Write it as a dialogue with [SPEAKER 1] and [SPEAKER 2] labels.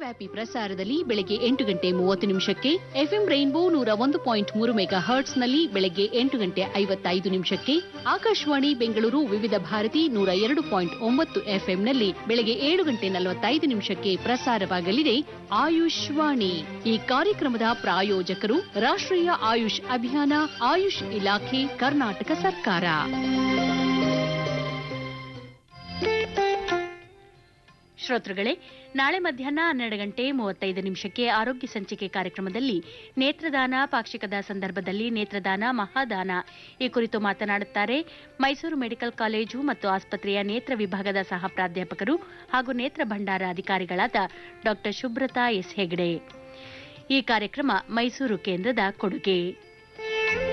[SPEAKER 1] ರಾಜ್ಯವ್ಯಾಪಿ ಪ್ರಸಾರದಲ್ಲಿ ಬೆಳಗ್ಗೆ ಎಂಟು ಗಂಟೆ ಮೂವತ್ತು ನಿಮಿಷಕ್ಕೆ ಎಫ್ಎಂ ರೈನ್ಬೋ ನೂರ ಒಂದು ಪಾಯಿಂಟ್ ಮೂರು ಮೆಗಾ ಹರ್ಟ್ಸ್ನಲ್ಲಿ ಬೆಳಗ್ಗೆ ಎಂಟು ಗಂಟೆ ಐವತ್ತೈದು ನಿಮಿಷಕ್ಕೆ ಆಕಾಶವಾಣಿ ಬೆಂಗಳೂರು ವಿವಿಧ ಭಾರತಿ ನೂರ ಎರಡು ಪಾಯಿಂಟ್ ಒಂಬತ್ತು ಎಫ್ಎಂನಲ್ಲಿ ಬೆಳಗ್ಗೆ ಏಳು ಗಂಟೆ ನಲವತ್ತೈದು ನಿಮಿಷಕ್ಕೆ ಪ್ರಸಾರವಾಗಲಿದೆ ಆಯುಷ್ ವಾಣಿ ಈ ಕಾರ್ಯಕ್ರಮದ ಪ್ರಾಯೋಜಕರು ರಾಷ್ಟ್ರೀಯ ಆಯುಷ್ ಅಭಿಯಾನ ಆಯುಷ್ ಇಲಾಖೆ ಕರ್ನಾಟಕ ಸರ್ಕಾರ ಶ್ರೋತೃಗಳೇ ನಾಳೆ ಮಧ್ಯಾಹ್ನ ಹನ್ನೆರಡು ಗಂಟೆ ಮೂವತ್ತೈದು ನಿಮಿಷಕ್ಕೆ ಆರೋಗ್ಯ ಸಂಚಿಕೆ ಕಾರ್ಯಕ್ರಮದಲ್ಲಿ ನೇತ್ರದಾನ ಪಾಕ್ಷಿಕದ ಸಂದರ್ಭದಲ್ಲಿ ನೇತ್ರದಾನ ಮಹಾದಾನ ಈ ಕುರಿತು ಮಾತನಾಡುತ್ತಾರೆ ಮೈಸೂರು ಮೆಡಿಕಲ್ ಕಾಲೇಜು ಮತ್ತು ಆಸ್ಪತ್ರೆಯ ನೇತ್ರ ವಿಭಾಗದ ಸಹ ಪ್ರಾಧ್ಯಾಪಕರು ಹಾಗೂ ನೇತ್ರ ಭಂಡಾರ ಅಧಿಕಾರಿಗಳಾದ ಡಾ ಶುಭ್ರತಾ ಎಸ್ ಹೆಗ್ಡೆ ಈ ಕಾರ್ಯಕ್ರಮ ಮೈಸೂರು ಕೇಂದ್ರದ ಕೊಡುಗೆ